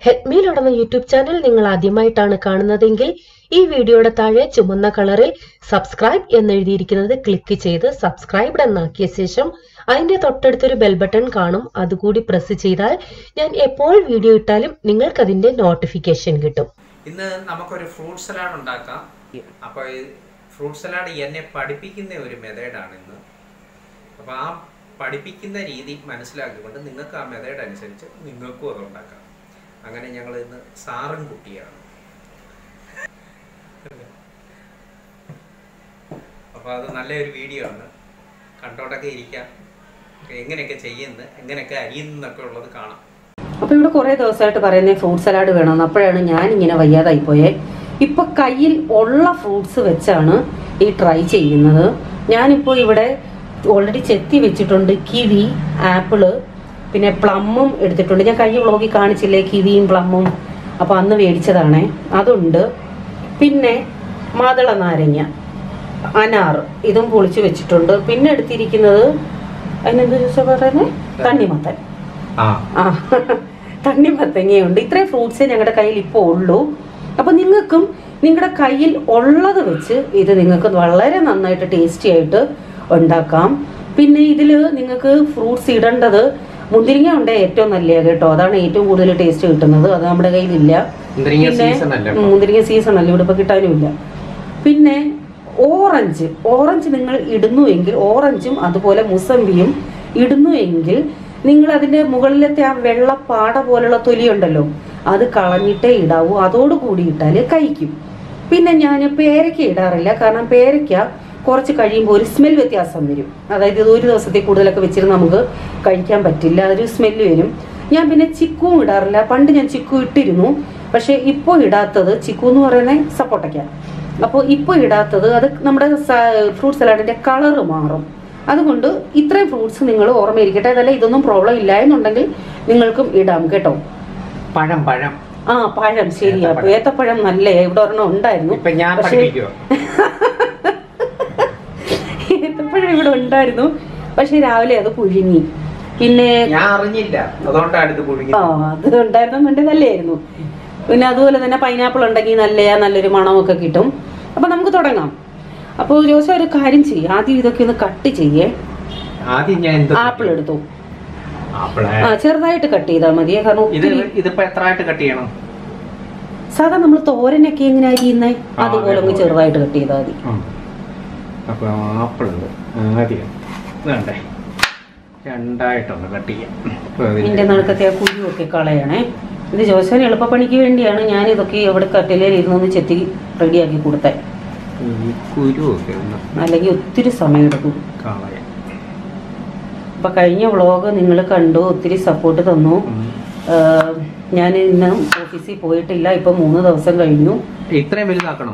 ഹെഡ്മീൽ അടന്ന YouTube channel നിങ്ങൾ ആദ്യമായിട്ടാണ് കാണുന്നതെങ്കിൽ ഈ വീഡിയോയുടെ താഴെ ചുമന്ന കളറിൽ സബ്സ്ക്രൈബ് എന്നെഴുതിയിരിക്കുന്നത് ക്ലിക്ക് ചെയ്ത് സബ്സ്ക്രൈബ്ഡ് എന്നാക്കിയ ശേഷം അതിന്റെ തൊട്ടടുത്തൊരു ബെൽ ബട്ടൺ കാണും അതുകൂടി പ്രസ് ചെയ്താൽ ഞാൻ എപ്പോൾ വീഡിയോ ഇട്ടാലും നിങ്ങൾക്ക് അതിന്റെ നോട്ടിഫിക്കേഷൻ കിട്ടും ഇന്ന് നമുക്കൊരു ഫ്രൂട്ട് സലാഡ് ഉണ്ടാക്കാം അപ്പോൾ ഈ ഫ്രൂട്ട് സലാഡ് എന്നെ പഠിപ്പിക്കുന്ന ഒരു മെത്തേഡാണ് ഇന്ന് അപ്പോൾ ആ പഠിപ്പിക്കുന്ന രീതി മനസ്സിലാക്കിക്കൊണ്ട് നിങ്ങൾക്ക് ആ മെത്തേഡ് അനുസരിച്ച് നിങ്ങൾക്കും അത് ഉണ്ടാക്കാം അങ്ങനെ ഞങ്ങൾ ഇന്ന് സാറും കുട്ടിയാണ് അപ്പോൾ അത് നല്ലൊരു വീഡിയോ ആണ് കണ്ടോണ്ടൊക്കെ ഇരിക്കാം എങ്ങനെയൊക്കെ ചെയ്യുന്നത് എങ്ങനെയൊക്കെ അരിയുന്നൊക്കെ ഉള്ളത് കാണാം അപ്പൊ ഇവിടെ കുറെ ദിവസമായിട്ട് പറയുന്നത് ഫ്രൂട്ട് സലാഡ് വേണമെന്ന് അപ്പോഴാണ് ഞാൻ ഇങ്ങനെ വയ്യാതായി പോയെ ഇപ്പൊ കയ്യിൽ ഉള്ള ഫ്രൂട്ട്സ് വെച്ചാണ് ഈ ട്രൈ ചെയ്യുന്നത് ഞാനിപ്പോ ഇവിടെ ഓൾറെഡി ചെത്തി വെച്ചിട്ടുണ്ട് കിവി ആപ്പിള് പിന്നെ പ്ലമ്മും എടുത്തിട്ടുണ്ട് ഞാൻ കഴിഞ്ഞ വ്ളോഗിൽ കാണിച്ചില്ലേ കിവിയും പ്ലമ്മും അപ്പൊ അന്ന് മേടിച്ചതാണേ അതുണ്ട് പിന്നെ മാതള നാരങ്ങ അനാർ ഇതും പൊളിച്ചു വെച്ചിട്ടുണ്ട് പിന്നെ എടുത്തിരിക്കുന്നത് അതിനെന്ത് ജ്യൂസാ പറയുന്നത് തണ്ണിമത്തൻ ആ ആ തണ്ണിമത്തങ്ങയുണ്ട് ഇത്രയും ഫ്രൂട്ട്സേ ഞങ്ങളുടെ കയ്യിൽ ഇപ്പോൾ ഉള്ളൂ അപ്പൊ നിങ്ങൾക്കും നിങ്ങളുടെ കയ്യിൽ ഉള്ളത് വെച്ച് ഇത് നിങ്ങൾക്ക് വളരെ നന്നായിട്ട് ടേസ്റ്റി ആയിട്ട് ഉണ്ടാക്കാം പിന്നെ ഇതിൽ നിങ്ങൾക്ക് ഫ്രൂട്ട്സ് ഇടേണ്ടത് മുന്തിരിങ്ങ ഉണ്ട് ഏറ്റവും നല്ല കേട്ടോ അതാണ് ഏറ്റവും കൂടുതൽ ടേസ്റ്റ് കിട്ടുന്നത് അത് നമ്മുടെ കയ്യിലില്ല മുന്തിരിങ്ങ പിന്നെ season അല്ലേ ഉം, മുന്തിരിങ്ങ സീസൺ അല്ല ഇവിടെ ഇപ്പൊ കിട്ടാനുമില്ല പിന്നെ ഓറഞ്ച് ഓറഞ്ച് നിങ്ങൾ ഇടുന്നു എങ്കിൽ ഓറഞ്ചും അതുപോലെ മുസമ്പിയും ഇടുന്നു എങ്കിൽ നിങ്ങൾ അതിന്റെ മുകളിലത്തെ ആ വെള്ള പാട പോലുള്ള തൊലി ഉണ്ടല്ലോ അത് കളഞ്ഞിട്ടേ ഇടാവൂ അതോട് കൂടി ഇട്ടാല് കഴിക്കും പിന്നെ ഞാൻ പേരയ്ക്ക ഇടാറില്ല കാരണം പേരയ്ക്ക കുറച്ച് കഴിയുമ്പോൾ ഒരു സ്മെൽ വ്യത്യാസം വരും അതായത് ഇത് ഒരു ദിവസത്തിൽ കൂടുതലൊക്കെ വെച്ചിട്ട് നമുക്ക് കഴിക്കാൻ പറ്റില്ല അതൊരു സ്മെല്ല് വരും ഞാൻ പിന്നെ ചിക്കുവും ഇടാറില്ല പണ്ട് ഞാൻ ചിക്കു ഇട്ടിരുന്നു പക്ഷെ ഇപ്പോൾ ഇടാത്തത് ചിക്കു എന്ന് പറയുന്നത് സപ്പോട്ടയ്ക്ക അപ്പോൾ ഇപ്പോൾ ഇടാത്തത് അത് നമ്മുടെ ഫ്രൂട്ട് സലാഡിന്റെ കളറ് മാറും അതുകൊണ്ട് ഇത്രയും ഫ്രൂട്ട്സ് നിങ്ങൾ ഓർമ്മയിരിക്കട്ടെ അതല്ല ഇതൊന്നും പ്രോബ്ലം ഇല്ല എന്നുണ്ടെങ്കിൽ നിങ്ങൾക്കും ഇടാം കേട്ടോ പഴം പഴം ആ പഴം ശരിയാ ഏത്തപ്പഴം. ഏത്തപ്പഴം നല്ല ഇവിടെ ഒരെണ്ണം ഉണ്ടായിരുന്നു ഇപ്പൊ ഞാൻ പക്ഷേ പഠിപ്പിക്കുവോ ഏത്തപ്പഴം ഇവിടെ ഉണ്ടായിരുന്നു പക്ഷെ രാവിലെ അത് പുഴുങ്ങി പിന്നെ ഞാൻ അറിഞ്ഞില്ല അതുകൊണ്ടാണ് ഇത് പുഴുങ്ങി ആ അത് ഉണ്ടായിരുന്നുണ്ടെങ്കിൽ നല്ലതായിരുന്നു പിന്നെ അതുപോലെ തന്നെ പൈനാപ്പിൾ ഉണ്ടെങ്കിൽ നല്ല നല്ലൊരു മണമൊക്കെ കിട്ടും അപ്പൊ നമുക്ക് തുടങ്ങാം അപ്പോൾ ജോസ ഒരു കാര്യം ചെയ്യും ആദ്യം ഇതൊക്കെ ഒന്ന് കട്ട് ചെയ്യേ ആദ്യം ഞാൻ എന്ത് ആപ്പിൾ എടുത്തു ആപ്പിള് ആ ചെറുതായിട്ട് കട്ട് ചെയ്താൽ മതിയെ കാരണം ഇത് ഒത്തിരി ഇതിപ്പോ എത്ര ആയിട്ട് കട്ട് ചെയ്യണം സാധാ നമ്മൾ തോരനൊക്കെ എങ്ങനെ അരിയുന്നേ ആ, അതുപോലെ ഒന്ന് അതേപോലെ. ചെറുതായിട്ട് കട്ട് ചെയ്താൽ മതി അപ്പൊ ആപ്പിൾ ഉണ്ട് ആദ്യം വേണ്ടേ രണ്ടായിട്ടൊന്ന് കട്ട് ചെയ്യാം അപ്പൊ അതില് ഇതിന്റെ നടുക്കത്തെ ആ കുരുവൊക്കെ കളയണേ ഇത് ജോസന് എളുപ്പപ്പണിക്ക് വേണ്ടിയാണ് ഞാൻ ഇതൊക്കെ എവിടെ കട്ടിലേൽ ഇരുന്നൊന്ന് ചെത്തി റെഡിയാക്കി കൊടുത്തേ ഈ കുരുവൊക്കെ ഒന്ന് അല്ലെങ്കിൽ ഒത്തിരി സമയം എടുക്കും കളയാം അപ്പൊ കഴിഞ്ഞ വ്ളോഗ് നിങ്ങൾ കണ്ടു ഒത്തിരി സപ്പോർട്ട് തന്നു ഉം. ആഹ് ഞാൻ ഇന്ന് ഓഫീസിൽ പോയിട്ടില്ല ഇപ്പൊ മൂന്ന് ദിവസം കഴിഞ്ഞു ഇത്രയും വലുതാക്കണം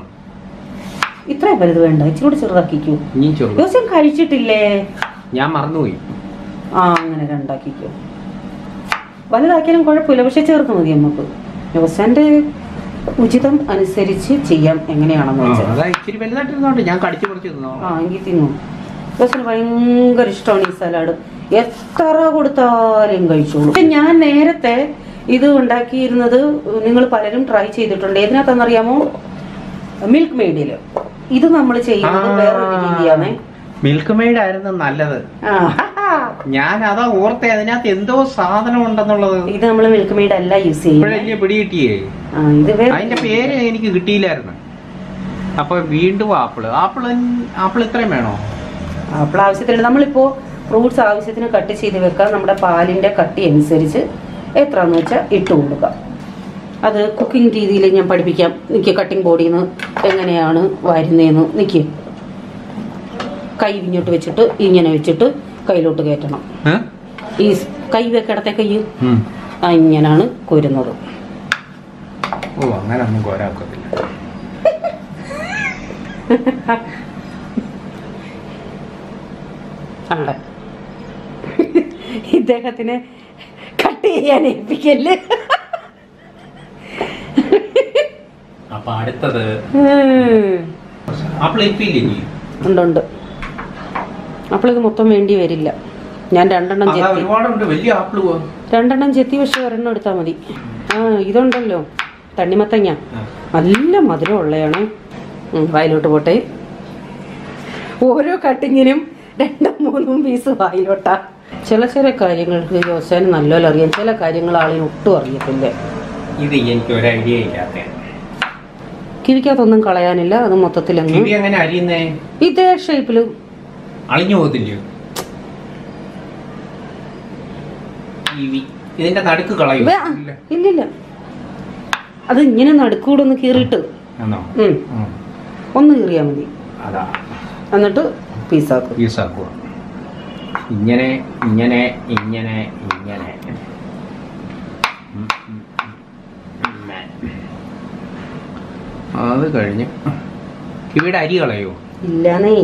ഇത്രയും വലുത് വേണ്ട ഇച്ചിരി കൂടി ചെറുതാക്കിക്കൂ ഇനിയും ചെറുത് ദിവസം കഴിച്ചിട്ടില്ലേ ഞാൻ മറന്നുപോയി ആ അങ്ങനെ രണ്ടാക്കിക്കോ വലുതാക്കിയാലും കുഴപ്പമില്ല പക്ഷെ ചേർത്ത് മതി നമുക്ക് ദിവസന്റെ ഉചിതം അനുസരിച്ച് ചെയ്യാം എങ്ങനെയാണെന്ന് ആ, വെച്ചാൽ അതാ ഇച്ചിരി വലുതായിട്ടിരുന്നോണ്ട് ഞാൻ കടിച്ചു പറിച്ചു തിന്നോ ആ എങ്കിൽ തിന്നു ദിവസത്തിന് ഭയങ്കര ഇഷ്ടമാണ് ഈ സലാഡ് എത്ര കൊടുത്താലും കഴിച്ചോളൂ പക്ഷെ ഞാൻ നേരത്തെ ഇത് ഉണ്ടാക്കിയിരുന്നത് നിങ്ങൾ പലരും ട്രൈ ചെയ്തിട്ടുണ്ട് ഏതിനകത്താണെന്നറിയാമോ മിൽക്ക് മെയ്ഡില് ഇത് നമ്മൾ ചെയ്യുന്നത് വേറൊരു രീതിയാണ് മിൽക്ക് മെയ്ഡ് ആയിരുന്നു നല്ലത് ആ ഞാൻ അതാ ഓർത്തെ അതിനകത്ത് എന്തോ സാധനം ഉണ്ടെന്നുള്ളത് ഇത് നമ്മൾ മിൽക്ക് മെയ്ഡ് അല്ല യൂസ് ചെയ്യുന്നത് ഇപ്പോഴല്ലേ പിടി കിട്ടിയേ ആ ഇത് വേറെ അതിന്റെ പേര് എനിക്ക് കിട്ടിയില്ലായിരുന്നു അപ്പൊ വീണ്ടും ആപ്പിള് ആപ്പിള് ആപ്പിൾ ഇത്രയും വേണോ അപ്പോൾ ആവശ്യത്തിന് നമ്മളിപ്പോ ഫ്രൂട്ട്സ് ആവശ്യത്തിന് കട്ട് ചെയ്ത് വെക്കാം നമ്മുടെ പാലിന്റെ കട്ടി അനുസരിച്ച് എത്രയാന്ന് വെച്ചാൽ ഇട്ട് കൊടുക്കാം അത് കുക്കിംഗ് രീതിയിൽ ഞാൻ പഠിപ്പിക്കാം നിൽക്ക് കട്ടിംഗ് ബോർഡിൽ നിന്ന് എങ്ങനെയാണ് വരുന്നതെന്ന് നിൽക്ക് കൈ ഇങ്ങോട്ട് വെച്ചിട്ട് ഇങ്ങനെ വെച്ചിട്ട് കയ്യിലോട്ട് കയറ്റണം ഏ? ഈ സ് കൈ വെക്കിടത്തെ കൈ ഉം. ആ ഇങ്ങനാണ് കോരുന്നത് ഓ അങ്ങനെ ഒന്നും കോരാക്കത്തില്ല ആടെ ഇദ്ദേഹത്തിന് കട്ട് ചെയ്യാൻ ഏൽപ്പിക്കല്ലേ അപ്പൊ അടുത്തത് ഉം. ആപ്പിൾ ഇപ്പില്ലേ ഇനി ഉണ്ട് ഉണ്ട് അപ്പോൾ ഇത് മൊത്തം വേണ്ടി വരില്ല ഞാൻ രണ്ടെണ്ണം അതാ ചെത്തി ഒരുപാടുണ്ട് വലിയ ആപ്പിൾ രണ്ടെണ്ണം ചെത്തി പക്ഷെ ഒരെണ്ണം എടുത്താൽ മതി ആ ഇതുണ്ടല്ലോ തണ്ണിമത്തങ്ങ ആ. നല്ല മധുരം ഉള്ളതാണ് വായിലോട്ട് പോട്ടെ ഓരോ കട്ടിങ്ങിനും രണ്ടും മൂന്നും പീസ് വായിലോട്ടാ ചില ചില കാര്യങ്ങൾക്ക് ജോസാന് നല്ലപോലെ അറിയാം ചില കാര്യങ്ങൾ ആളിന് ഒട്ടും അറിയത്തില്ല ഇത് എനിക്ക് ഒരു ഐഡിയ ഇല്ലാത്ത കിവിക്കകത്തൊന്നും കളയാനില്ല അത് മൊത്തത്തിലങ്ങ് കിവി എങ്ങനെ അരിയുന്നേ ഇതേ ഷേപ്പിൽ അളിഞ്ഞു പോകത്തില്ലയോ കിവി ഇതിന്റെ നടുക്ക് കളയോ ഇല്ല. ഇല്ലില്ല അത് ഇങ്ങനെ നടുക്കൂടെ ഒന്ന് കീറിയിട്ട് ആണോ ഉം, ഉം. ഒന്ന് കീറിയാൽ മതി അതാ എന്നിട്ട് പീസാക്കും പീസാക്കുക ഇങ്ങനെ ഇങ്ങനെ ഇങ്ങനെ ഇങ്ങനെ ഉം, ഉം, ഉം. ഇങ്ങനെ. അത് കഴിഞ്ഞ് കിവിയുടെ അരി കളയോ ഇല്ലാന്നേ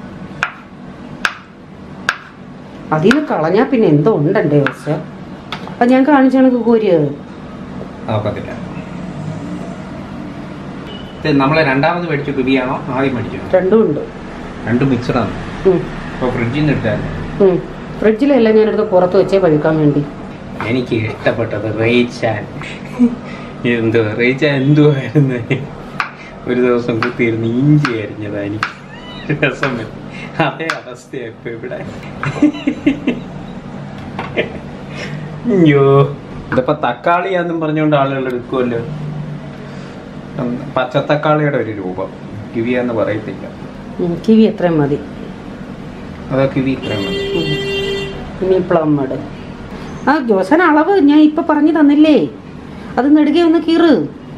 അതിന് കളഞ്ഞാ പിന്നെ എന്തോ ഉണ്ടെന്റെ അവസ്ഥ അത് ഞാൻ കാണിച്ചു കണക്ക് കോരിയത് നോക്കത്തില്ല ഇത് നമ്മളെ രണ്ടാമത് മേടിച്ച കിവിയാണോ ആദ്യം മേടിച്ചത് രണ്ടും ഉണ്ട് രണ്ട് മിക്സഡാണ് ഉം, അപ്പോൾ ഫ്രിഡ്ജിൽ നിന്ന് ഇട്ടാൽ ഉം. ഫ്രിഡ്ജിലെല്ലാം ഞാനെടുത്ത് പുറത്ത് വെച്ചേ പഴുക്കാൻ വേണ്ടി എനിക്ക് ഇഷ്ടപ്പെട്ടത് റേച്ചാൻ എന്തോ റേച്ചാൻ എന്തുവായിരുന്നു ഒരു ദിവസം കുത്തിയിരുന്ന് ഇഞ്ചി അരിഞ്ഞതാ എനിക്ക് രസം വരും. അതേ അവസ്ഥയാ ഇപ്പൊ ഇവിടെ അയ്യോ ഇതിപ്പോ തക്കാളിയാന്നും പറഞ്ഞുകൊണ്ട് ആളുകൾ എടുക്കുമല്ലോ ഉം, പച്ചത്തക്കാളിയുടെ ഒരു രൂപം കിവിയാന്ന് പറയത്തില്ല ഉം, കിവി എത്രയും മതി അതോ കിവി ഇത്രയും മതി. ഉം. ഇനി പ്ലമ്മട് ആ ജോസൻ അളവ് ഞാൻ ഇപ്പൊ പറഞ്ഞു തന്നില്ലേ അത് നെടുകെ ഒന്ന് കീറ്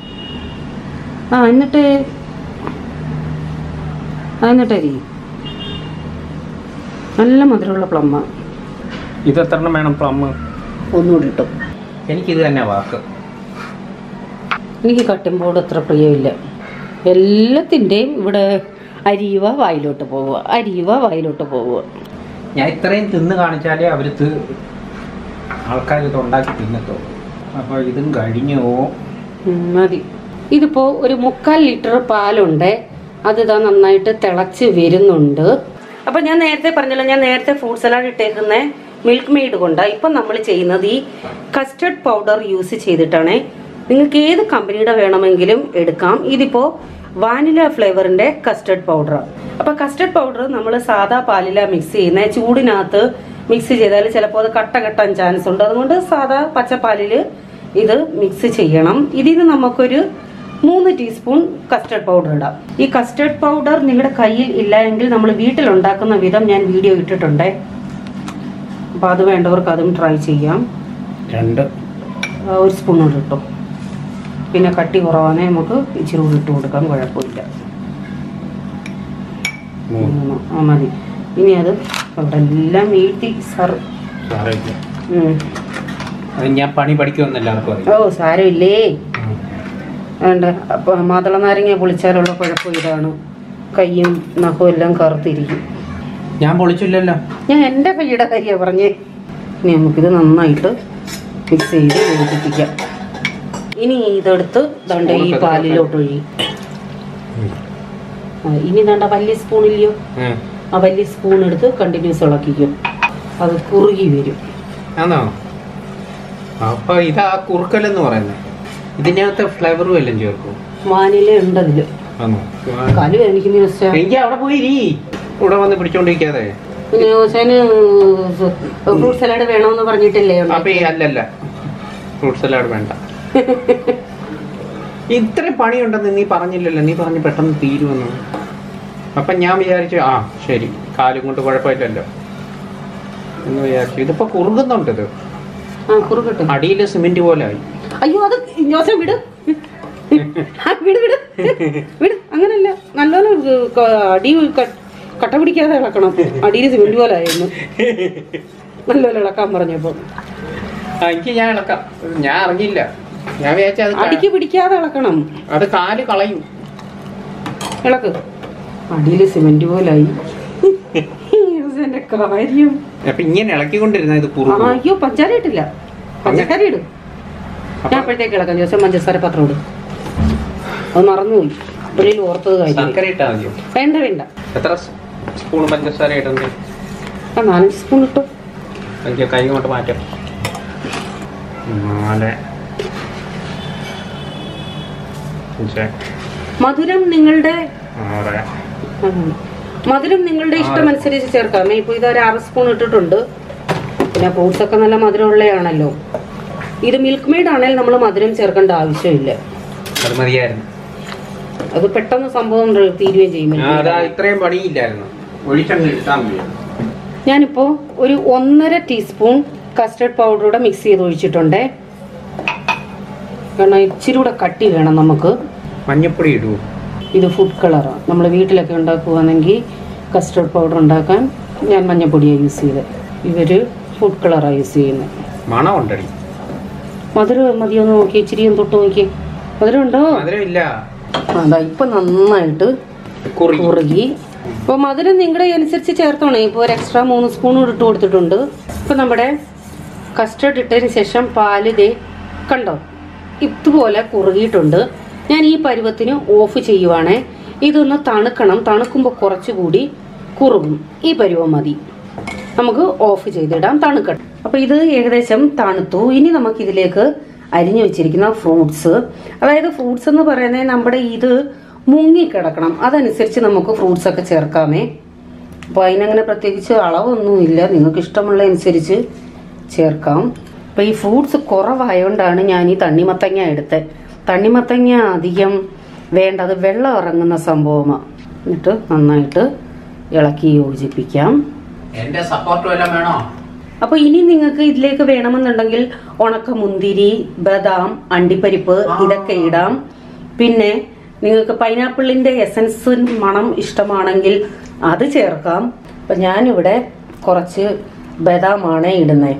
ആ എന്നിട്ട് ആ എന്നിട്ട് അരി നല്ല മധുരമുള്ള പ്ലമ്മ ഇത് എത്ര എണ്ണം വേണം പ്ലം ഒന്നുകൂടി ഇട്ടു എനിക്കിത് തന്നെ വാക്ക് എനിക്ക് കട്ടുമ്പോട് അത്ര പ്രിയമില്ല എല്ലാത്തിൻ്റെയും ഇവിടെ അരിയുവ വായിലോട്ട് പോവുക അരിയുവ വായിലോട്ട് പോവുക ഞാൻ ഇത്രയും തിന്ന് കാണിച്ചാലേ അവർ ആൾക്കാർ ഇത് ഉണ്ടാക്കി തിന്നത്തോ അപ്പോൾ ഇതും കഴിഞ്ഞോ ഉം, മതി ഇതിപ്പോ ഒരു മുക്കാൽ ലിറ്റർ പാലുണ്ട് അത് ഇതാ നന്നായിട്ട് തിളച്ച് വരുന്നുണ്ട് അപ്പൊ ഞാൻ നേരത്തെ പറഞ്ഞല്ലോ ഞാൻ നേരത്തെ ഫ്രൂട്ട് സലാഡ് ഇട്ടേക്കുന്ന മിൽക്ക് മെയ്ഡ് കൊണ്ട് ഇപ്പം നമ്മൾ ചെയ്യുന്നത് ഈ കസ്റ്റർഡ് പൗഡർ യൂസ് ചെയ്തിട്ടാണ് നിങ്ങൾക്ക് ഏത് കമ്പനിയുടെ വേണമെങ്കിലും എടുക്കാം ഇതിപ്പോ വാനില ഫ്ലേവറിന്റെ കസ്റ്റർഡ് പൗഡർ അപ്പൊ കസ്റ്റർഡ് പൗഡർ നമ്മൾ സാധാ പാലില മിക്സ് ചെയ്യുന്ന ചൂടിനകത്ത് മിക്സ് ചെയ്താൽ ചിലപ്പോൾ അത് കട്ട കെട്ടാൻ ചാൻസ് ഉണ്ട് അതുകൊണ്ട് സാധാ പച്ചപ്പാലില് ഇത് മിക്സ് ചെയ്യണം ഇതിൽ നിന്ന് നമുക്കൊരു മൂന്ന് ടീസ്പൂൺ കസ്റ്റർഡ് പൗഡർ ഇടാം ഈ കസ്റ്റർഡ് പൗഡർ നിങ്ങളുടെ കയ്യിൽ ഇല്ല എങ്കിൽ നമ്മൾ വീട്ടിൽ ഉണ്ടാക്കുന്ന വിധം ഞാൻ വീഡിയോ ഇട്ടിട്ടുണ്ട് അപ്പോൾ അത് വേണ്ടവർക്ക് അതും ട്രൈ ചെയ്യാം രണ്ട് ആ, ഒരു സ്പൂൺ കൂടെ ഇട്ടു പിന്നെ കട്ടി കുറവാണെ നമുക്ക് ഇച്ചിരി കൂടി ഇട്ട് കൊടുക്കാം കുഴപ്പമില്ല മൂന്ന് മൂന്ന്. ആ മതി ഇനി അത് അവിടെ എല്ലാം വീഴ്ത്തി സർ സാരമില്ല. ഉം. അത് ഞാൻ പണി പഠിക്കുമെന്ന് എല്ലാവർക്കും അറിയാം ഓ സാരമില്ലേ വേണ്ട അപ്പൊ മാതള നാരങ്ങ പൊളിച്ചാലുള്ള കുഴപ്പം ഇതാണ് കൈയും നഖവും എല്ലാം കറുത്തിരിക്കും ഞാൻ പൊളിച്ചില്ലല്ലോ ഞാൻ എൻ്റെ കൈയുടെ കാര്യമാണ് പറഞ്ഞേ ഇനി നമുക്കിത് നന്നായിട്ട് മിക്സ് ചെയ്ത് യോജിപ്പിക്കാം ഇനി ഇതെടുത്ത് ദണ്ട ഈ പാലിലോട്ട് ഒഴി ആ, ഇനി ദണ്ട വലിയ സ്പൂണില്ലയോ ഉം. ആ വലിയ സ്പൂൺ എടുത്ത് കണ്ടിന്യൂസ് ഇളക്കിക്കും അത് കുറുകി വരും ആണോ അപ്പൊ ഇതാ കുറുക്കലെന്ന് പറയുന്നത് ഇതിനകത്ത് ഫ്ലേവറും എല്ലാം ചേർക്കും വാനില ഉണ്ട് അതില് ആണോ കാല് എനിക്ക് ദിവസം എനിക്ക് അവിടെ പോയി ഇരി. ഇവിടെ വന്ന് പിടിച്ചോണ്ടിരിക്കാതെ ഫ്രൂട്ട് സലാഡ് വേണമെന്ന് പറഞ്ഞിട്ടില്ലേ അപ്പൊ ഈ അല്ലല്ല ഫ്രൂട്ട് സലാഡ് വേണ്ട ഇത്രയും പണിയുണ്ടെന്ന് നീ പറഞ്ഞില്ലല്ലോ നീ പറഞ്ഞ് പെട്ടെന്ന് തീരുമെന്ന് അപ്പൊ ഞാൻ വിചാരിച്ചു ആ ശരി കാലും കൊണ്ട് കുഴപ്പമില്ലല്ലോ എന്ന് വിചാരിച്ചു ഇതിപ്പോ കുറുകുന്നുണ്ട് ഇത് ആ കുറുകട്ടെ അടിയില് സിമെന്റ് പോലെ ആയി അയ്യോ അത് ജോസൻ വിട് ആ, വിട് വിട് വിട് അങ്ങനല്ല നല്ലോണം ഇത് ക- അടി ക- കട്ട പിടിക്കാതെ ഇളക്കണം അടിയിൽ സിമെന്റ് പോലെ ആയിരുന്നു നല്ലോണം ഇളക്കാൻ പറഞ്ഞപ്പോ ആ, എനിക്ക് ഞാൻ ഇളക്കാം ഞാൻ അറിഞ്ഞില്ല ഞാൻ വിചാരിച്ച അത് അടിക്ക് പിടിക്കാതെ ഇളക്കണം അത് കാല് കളയും ഇളക്ക് അടിയിൽ സിമെന്റ് പോലായി ജോസന്റെ കാര്യം അപ്പൊ ഇങ്ങനെ ഇളക്കിക്കൊണ്ടിരുന്ന ഇത് ആ, കുറുകും അയ്യോ പഞ്ചാര ഇട്ടില്ല പഞ്ചസാര ഇടും ഞാൻ അപ്പോഴത്തേക്ക് ഇളക്കാം ജോസൻ പഞ്ചസാര പത്രം ഇടും അത് മറന്നുപോയി അപ്പോഴേലും ഓർത്തത് കാര്യം ശർക്കര ഇട്ടാ മതിയോ വേണ്ട വേണ്ട എത്ര സ്പൂൺ പഞ്ചസാര ഇടുന്നത് ആ നാലഞ്ച് സ്പൂൺ ഇട്ടു എനിക്ക് കൈ കൊണ്ട് മാറ്റാം നാല് അഞ്ച് മധുരം നിങ്ങളുടെ ആറ് ഉം. മധുരം നിങ്ങളുടെ ഇഷ്ടമനുസരിച്ച് ചേർക്കാമേ ഇപ്പൊ ഇത് ഒരു അര സ്പൂൺ ഇട്ടിട്ടുണ്ട് പിന്നെ ഫ്രൂട്ട്സ് ഒക്കെ നല്ല മധുരമുള്ളതാണല്ലോ ഇത് മിൽക്ക് മെയ്ഡ് ആണെങ്കിൽ നമ്മൾ മധുരം ചേർക്കേണ്ട ആവശ്യമില്ല അത് മതിയായിരുന്നു അത് പെട്ടെന്ന് സംഭവം തീരുകയും ചെയ്യും milk ആ, maid അതാ ആണെങ്കിൽ. ഇത്രയും പണിയില്ലായിരുന്നു ഒഴിച്ചങ്ങ് എടുത്താൽ മതിയായിരുന്നു ഞാനിപ്പോ ഒരു ഒന്നര ടീസ്പൂൺ കസ്റ്റർഡ് പൗഡർ കൂടെ മിക്സ് ചെയ്ത് ഒഴിച്ചിട്ടുണ്ടേ കാരണം ഇച്ചിരി കൂടെ കട്ടി വേണം നമുക്ക് മഞ്ഞപ്പൊടി ഇടൂ ഇത് ഫുഡ് കളറാണ് നമ്മൾ വീട്ടിലൊക്കെ ഉണ്ടാക്കുവാണെങ്കിൽ കസ്റ്റർഡ് പൗഡർ ഉണ്ടാക്കാൻ ഞാൻ മഞ്ഞപ്പൊടിയാണ് യൂസ് ചെയ്തത് ഇവർ ഫുഡ് കളറാണ് യൂസ് ചെയ്യുന്നത് മണം ഉണ്ടടി മധുരം മതിയൊന്ന് നോക്കി ഇച്ചിരി ഒന്ന് തൊട്ട് നോക്കി മധുരം ഉണ്ടോ മധുരമില്ല അതാ ഇപ്പൊ നന്നായിട്ട് കുറി കുറുകി ഇപ്പൊ മധുരം നിങ്ങളുടെ അനുസരിച്ച് ചേർത്തോണേ ഇപ്പോൾ ഒരു എക്സ്ട്രാ മൂന്ന് സ്പൂൺ ഇട്ട് കൊടുത്തിട്ടുണ്ട് ഇപ്പൊ നമ്മുടെ കസ്റ്റർഡ് ഇട്ടതിന് ശേഷം പാല് ദേ കണ്ടോ ഇതുപോലെ കുറുകിയിട്ടുണ്ട് ഞാൻ ഈ പരുവത്തിന് ഓഫ് ചെയ്യുവാണേ ഇതൊന്ന് തണുക്കണം തണുക്കുമ്പോൾ കുറച്ചുകൂടി കുറുകും ഈ പരുവം മതി നമുക്ക് ഓഫ് ചെയ്തിടാം തണുക്കട്ടെ അപ്പൊ ഇത് ഏകദേശം തണുത്തു ഇനി നമുക്ക് ഇതിലേക്ക് അരിഞ്ഞു വെച്ചിരിക്കുന്ന ഫ്രൂട്ട്സ് അതായത് ഫ്രൂട്ട്സ് എന്ന് പറയുന്നത് നമ്മുടെ ഇത് മുങ്ങിക്കിടക്കണം അതനുസരിച്ച് നമുക്ക് ഫ്രൂട്ട്സ് ഒക്കെ ചേർക്കാമേ അപ്പോൾ അതിനങ്ങനെ പ്രത്യേകിച്ച് അളവൊന്നുമില്ല നിങ്ങൾക്ക് ഇഷ്ടമുള്ള അനുസരിച്ച് ചേർക്കാം അപ്പോൾ ഈ ഫ്രൂട്ട്സ് കുറവായതുകൊണ്ടാണ് ഞാൻ ഈ തണ്ണിമത്തങ്ങ എടുത്തത് തണ്ണിമത്തങ്ങ അധികം വേണ്ട അത് വെള്ളം ഇറങ്ങുന്ന സംഭവമാണ് എന്നിട്ട് നന്നായിട്ട് ഇളക്കി യോജിപ്പിക്കാം എന്റെ സപ്പോർട്ട് വല്ലതും വേണോ അപ്പൊ ഇനി നിങ്ങൾക്ക് ഇതിലേക്ക് വേണമെന്നുണ്ടെങ്കിൽ ഉണക്ക മുന്തിരി ബദാം അണ്ടിപ്പരിപ്പ് ഇതൊക്കെ ഇടാം പിന്നെ നിങ്ങൾക്ക് പൈനാപ്പിളിന്റെ എസൻസ് മണം ഇഷ്ടമാണെങ്കിൽ അത് ചേർക്കാം അപ്പൊ ഞാനിവിടെ കുറച്ച് ബദാമാണ് ഇടുന്നത്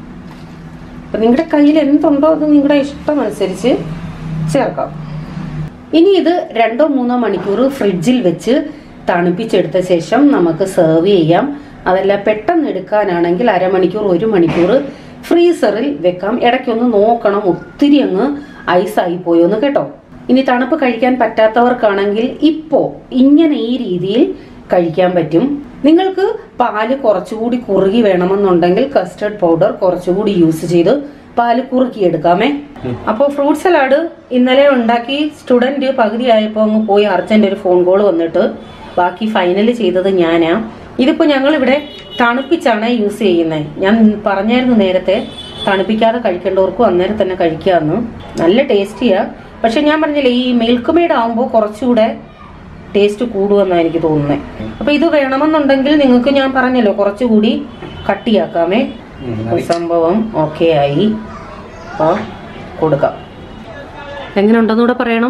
അപ്പൊ നിങ്ങളുടെ കയ്യിൽ എന്തുണ്ടോ അത് നിങ്ങളുടെ ഇഷ്ടം അനുസരിച്ച് ചേർക്കാം ഇനി ഇത് രണ്ടോ മൂന്നോ മണിക്കൂർ ഫ്രിഡ്ജിൽ വെച്ച് തണുപ്പിച്ചെടുത്ത ശേഷം നമുക്ക് സെർവ് ചെയ്യാം അതല്ല പെട്ടെന്ന് എടുക്കാനാണെങ്കിൽ അരമണിക്കൂർ ഒരു മണിക്കൂർ ഫ്രീസറിൽ വെക്കാം ഇടയ്ക്കൊന്ന് നോക്കണം ഒത്തിരി അങ്ങ് ഐസായി പോയോന്ന് കേട്ടോ ഇനി തണുപ്പ് കഴിക്കാൻ പറ്റാത്തവർക്കാണെങ്കിൽ ഇപ്പോ ഇങ്ങനെ ഈ രീതിയിൽ കഴിക്കാൻ പറ്റും നിങ്ങൾക്ക് പാല് കുറച്ചുകൂടി കുറുകി വേണമെന്നുണ്ടെങ്കിൽ കസ്റ്റർഡ് പൗഡർ കുറച്ചുകൂടി യൂസ് ചെയ്ത് പാല് കുറുക്കി എടുക്കാമേ അപ്പോൾ ഫ്രൂട്ട് സലാഡ് ഇന്നലെ ഉണ്ടാക്കി സ്റ്റുഡന്റ് പകുതിയായപ്പോൾ അങ്ങ് പോയി അർജന്റ് ഒരു ഫോൺ കോൾ വന്നിട്ട് ബാക്കി ഫൈനൽ ചെയ്തത് ഞാനാ ഇതിപ്പോ ഞങ്ങൾ ഇവിടെ തണുപ്പിച്ചാണ് യൂസ് ചെയ്യുന്നത് ഞാൻ പറഞ്ഞായിരുന്നു നേരത്തെ തണുപ്പിക്കാതെ കഴിക്കേണ്ടവർക്കും അന്നേരം തന്നെ കഴിക്കാമെന്ന് നല്ല ടേസ്റ്റിയാ പക്ഷെ ഞാൻ പറഞ്ഞില്ലേ ഈ മിൽക്ക് മെയ്ഡ് ആകുമ്പോൾ കുറച്ചുകൂടെ ടേസ്റ്റ് കൂടുമെന്നാണ് എനിക്ക് തോന്നുന്നത് അപ്പൊ ഇത് വേണമെന്നുണ്ടെങ്കിൽ നിങ്ങൾക്ക് ഞാൻ പറഞ്ഞല്ലോ കുറച്ചുകൂടി കട്ടിയാക്കാമേ ഈ സംഭവം ഓക്കെ ആയി അപ്പൊ കൊടുക്കാം എങ്ങനെ ഉണ്ടെന്നൂടെ പറയണം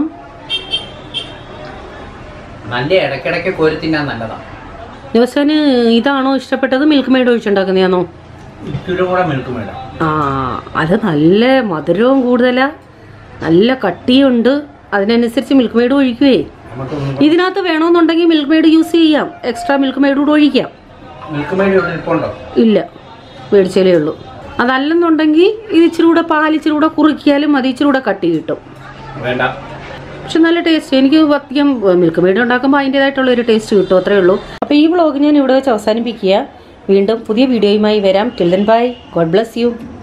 നല്ല ഇടയ്ക്കിടയ്ക്ക് കോരി തിന്നാൻ നല്ലതാ ദിവസന് ഇതാണോ ഇഷ്ടപ്പെട്ടത് മിൽക്ക് മെയ്ഡ് ഒഴിച്ചുണ്ടാക്കുന്നതാണോ ഇത്തിരി കൂടെ മിൽക്ക് മേഡം ആ അത് നല്ല മധുരവും കൂടുതലാ നല്ല കട്ടിയുണ്ട് അതിനനുസരിച്ച് മിൽക്ക് മെയ്ഡ് ഒഴിക്കുവേ നമുക്ക് ഇതിനകത്ത് വേണമെന്നുണ്ടെങ്കിൽ മിൽക്ക് മെയ്ഡ് യൂസ് ചെയ്യാം എക്സ്ട്രാ മിൽക്ക് മെയ്ഡ് കൂടെ ഒഴിക്കാം മിൽക്ക് മേഡ് ഇവിടെ ഇരിപ്പുണ്ടോ ഇല്ല മേടിച്ചാലേ ഉള്ളൂ അതല്ലെന്നുണ്ടെങ്കിൽ ഇത് ഇച്ചിരി കൂടെ പാൽ ഇച്ചിരി കൂടെ കുറുക്കിയാലും മതി ഇച്ചിരി കൂടെ കട്ടി കിട്ടും വേണ്ട പക്ഷെ നല്ല ടേസ്റ്റ് എനിക്ക് അധികം മിൽക്ക് മെയ്ഡ് ഉണ്ടാക്കുമ്പോൾ അതിൻ്റെതായിട്ടുള്ള ഒരു ടേസ്റ്റ് കിട്ടും അത്രേ ഉള്ളൂ അപ്പോൾ ഈ വ്ളോഗ് ഞാൻ ഇവിടെ വെച്ച് അവസാനിപ്പിക്കുക വീണ്ടും പുതിയ വീഡിയോയുമായി വരാം till then bye God bless U